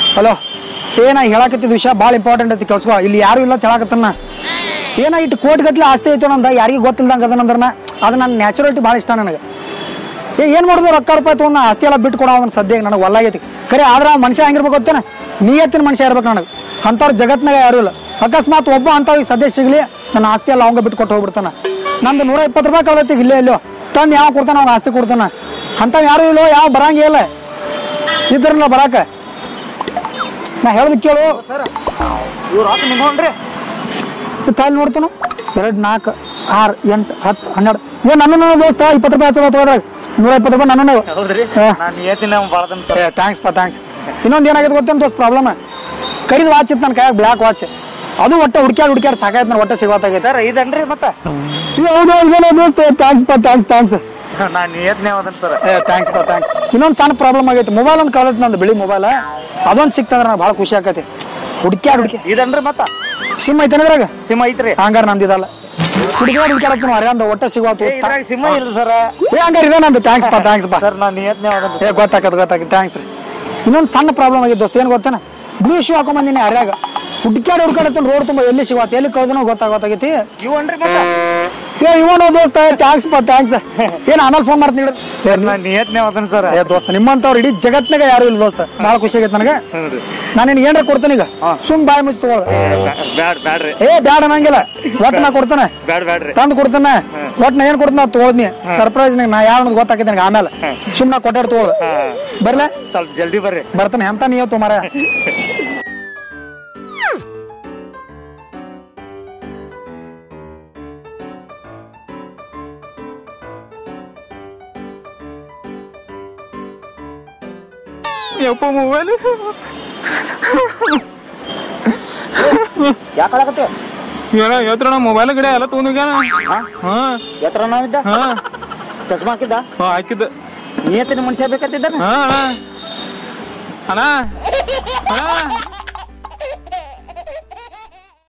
Hello ಏನ ಹೇಳಕತ್ತಿದ ವಿಷಯ ಭಾಳ ಇಂಪಾರ್ಟೆಂಟ್ ಐತಿ ಕೇಳಿಸ್ಕೊ ಇಲ್ಲಿ ಯಾರು ಇಲ್ಲ ಹೇಳಕತ್ತನ್ನ ಏನ ಇಟ್ಟು ಕೋಟಿ ಗಟ್ಲೆ ಆಸ್ತಿ ಐತೋ ನಂದ ಯಾರಿಗೂ ಗೊತ್ತಿಲ್ದಂಗೆ ಅದನ್ನಂದ್ರನ ಅದು ನನ್ನ ನ್ಯಾಚುರಾಲಿಟಿ ಭಾಳ ಇಷ್ಟ ನನಗೆ ಏ ಏನು ಮಾಡೋದು ರೊಕ್ಕ ರೂಪಾಯಿ ತೊಗೊಂಡು ಆಸ್ತಿ ಎಲ್ಲ ಬಿಟ್ಟು ಕೊಡೋ ಅದನ್ನ ಸದ್ಯ ನನಗೆ ಒಲ್ಲಾಗೈತಿ ಖರೆ ಆದ್ರೆ ಆ ಮನುಷ್ಯ ಹೆಂಗಿರ್ಬೇಕು ಗೊತ್ತೇನ ನಿಯತ್ತಿನ ಮನುಷ್ಯ ಇರ್ಬೇಕು ನನಗೆ ಅಂಥವ್ರು ಜಗತ್ನಾಗ ಯಾರು ಇಲ್ಲ ಅಕಸ್ಮಾತ್ ಒಬ್ಬ ಅಂಥವ್ರಿಗೆ ಸದ್ಯ ಸಿಗಲಿ ನನ್ನ ಆಸ್ತಿ ಎಲ್ಲ ಅವಂಗ ಬಿಟ್ಟು ಕೊಟ್ಟು ಹೋಗ್ಬಿಡ್ತಾನ ನಂದು ನೂರ ಇಪ್ಪತ್ತು ರೂಪಾಯಿ ಕಳ್ದೈತಿ ಇಲ್ಲೇ ಇಲ್ಲೋ ತಂದು ಯಾವ ಕೊಡ್ತಾನ ಅವ್ನು ಆಸ್ತಿ ಕೊಡ್ತಾನ ಅಂಥವ್ ಯಾರು ಇಲ್ಲೋ ಯಾವ ಬರಂಗೇ ಇಲ್ಲ ಇದ್ರಲ್ಲ ಬರಾಕ ನಾ ಹೇಳೋದು ಕೇಳು ಸರ್ ಇವ್ರು ಆತ ನಿಮ್ಕೊಂಡ್ರಿ ತಾಳಿ ನೋಡ್ತಾನು ಎರಡು ನಾಲ್ಕು ಆರು ಎಂಟು ಹತ್ತು ಹನ್ನೆರಡು ಏ ನನ್ನ ದೋಸ್ತ ಇಪ್ಪತ್ತು ರೂಪಾಯಿ ಹಚ್ಚದ ತಗೋದ್ರಾಗ ನೂರ ಇಪ್ಪತ್ತು ರೂಪಾಯಿ ನನ್ನ ಹೌದ್ರಿ ಹಾ. ನಾನು ನಿಯತ್ತಿನ ಬಾಳದನ್ ಸರ್ ಏ ಥ್ಯಾಂಕ್ಸ್ ಪಾ ಥ್ಯಾಂಕ್ಸ್ ಇನ್ನೊಂದು ಏನಾಗಿದೆ ಗೊತ್ತೇನು ದೋಸ್ತ್ ಪ್ರಾಬ್ಲಮ್ ಕರಿದ ವಾಚ್ ಇತ್ತು ನನ್ನ ಕೈಯಾಗ ಬ್ಲ್ಯಾಕ್ ವಾಚ್ ಅದು ಒಟ್ಟೆ ಹುಡ್ಕ್ಯಾಡ್ ಹುಡ್ಕ್ಯಾಡ್ ಸಾಕಾಯ್ತು ನನ್ನ ಒಟ್ಟೆ ಸಿಗೋತ್ತಾಗೈತೆ ಸರ್ ಇದನ್ರಿ ಮತ್ತ ದೋಸ್ತ ಥ್ಯಾಂಕ್ಸ್ ಪಾ ಥ್ಯಾಂಕ್ಸ್ ಥ್ಯಾಂಕ್ಸ್ ನಾನು ನಿಯತ್ನೇ ಅದನ್ ಸರ್ ಏ ಥ್ಯಾಂಕ್ಸ್ ಪಾ ಥ್ಯಾಂಕ್ಸ್ ಇನ್ನೊಂದು ಸಣ್ಣ ಪ್ರಾಬ್ಲಮ್ ಆಗೈತೆ ಮೊಬೈಲ್ ಒಂದು ಕಳ್ದೈತೆ ನಂದು ಬಿಳಿ ಮೊಬೈಲ್ ಅದೊಂದು ಸಿಕ್ತಂದ್ರೆ ನನಗೆ ಭಾಳ ಖುಷಿ ಆಕೈತಿ ಹುಡ್ಕ್ಯಾಡ್ ಹುಡ್ಕಿ ಇದನ್ರಿ ಮತ್ತ ಸಿಮ್ ಐತೆ ಇದ್ರಾಗ ಸಿಮ್ ಐತ್ರಿ ಹಂಗಾರ ನಂದಿದಲ್ಲ ಹುಡುಕ್ಯಾಡ್ ಹುಡ್ಕ್ಯಾಡಕ್ಕೆ ಅರ್ಯಾಂದ ಒಟ್ಟೆ ಸಿಗೋತು ಏ, ಇದ್ರಾಗ ಸಿಮ್ ಇಲ್ಲ ಸರ್ ಏ ಹಂಗಾರ ಇದೆ ನಂದು ಥ್ಯಾಂಕ್ಸ್ ಪಾ ಥ್ಯಾಂಕ್ಸ್ ಪಾ ಸರ್ ನಾನು ನಿಯತ್ನೇ ಅದನ್ ಏ ಗೊತ್ತಾಕತ್ ಗೊತ್ತಾಕತ್ ಥ್ಯಾಂಕ್ಸ್ ರೀ ಇನ್ನೊಂದು ಸಣ್ಣ ಪ್ರಾಬ್ಲಮ್ ಆಗಿದೆ ದೋಸ್ತ ಏನು ಗೊತ್ತೇನ ಬ್ಲೂ ಶೂ ಹಾಕೊಂಬಂದಿನಿ ಅರ್ಯಾಗ ಹುಡ್ಕ್ಯಾಡಿ ಹುಡ್ಕಾಡತ್ತ ರೋಡ್ ತುಂಬ ಎಲ್ಲಿ ಸಿಗತ್ತೆ ಎಲ್ಲಿ ಕಳ್ದನೋ ಗೊತ್ತಾಗತ್ತಾಗೈತಿ ಇವನ್ರಿ ಮತ್ತ ಏ ಇವನು ದೋಸ್ತ ಥ್ಯಾಂಕ್ಸ್ ಪಾ ಥ್ಯಾಂಕ್ಸ್ ಏನು ಆಮೇಲೆ ಫೋನ್ ಮಾಡ್ತೀನಿ ಇಡು. ಸರ್ ನಾನು ನಿಯತ್ನೇ ಅದನ್ ಸರ್ ಏ ದೋಸ್ತ ನಿಮ್ಮಂತವ್ರು ಇಡೀ ಜಗತ್ನಾಗ ಯಾರು ಇಲ್ಲ ದೋಸ್ತ ಭಾಳ ಖುಷಿ ಆಗೈತೆ ನನಗೆ ಹ್ಞೂ ನಾನು ನಿನ್ಗೆ ಏನಾರ ಕೊಡ್ತೇನೆ ಈಗ ಹಾ. ಸುಮ್ ಬಾಯಿ ಮುಚ್ಚಿ ತಗೊಳ್ಳ ಬ್ಯಾಡ್ ಬ್ಯಾಡ್ರಿ ಏ ಬ್ಯಾಡ ಅನ್ನಂಗಿಲ್ಲ ಒಟ್ಟು ನಾ ಕೊಡ್ತೇನೆ ಬ್ಯಾಡ್ ಬ್ಯಾಡ್ರಿ ತಂದು ಕೊಡ್ತೇನೆ ಒಟ್ಟು ನಾ ಏನು ಕೊಡ್ತೀನಿ ತಗೊಳ್ತೀನಿ ಸರ್ಪ್ರೈಸ್ ನಾ ಯಾವ ಗೊತ್ತಾಕೈತೆ ನನಗೆ ಆಮೇಲೆ ಸುಮ್ಮನೆ ಕೊಟ್ಟಾಡ್ ತಗೊಳ್ಳ ಹಾ. ಬರ್ಲೆ ಸ್ವಲ್ಪ ಜಲ್ದಿ ಬರ್ರಿ ಬರ್ತಾನೆ ಎಂತ ನೀವು ತುಮಾರ ಯಪ್ಪ ಮೊಬೈಲ್ ಯಾಕಾಗತ್ತೆ ಏನ ಎತ್ರ ಮೊಬೈಲ್ ಗಿಡ ಎಲ್ಲ ತಗೊಂಡೋಗ್ಯಾನ ಹಾ ಎತ್ತರ ನಾವಿದ್ದ ಹಾ ಚಸ್ಮಾ ಹಾಕಿದ್ದ ಹಾ ಹಾಕಿದ್ದ ನಿಯತ್ತಿನ ಮನುಷ್ಯ ಬೇಕಂತಿದ್ದಾನ ಹಾ ಅಣ್ಣ ಅಣ್ಣ ಅಣ್ಣ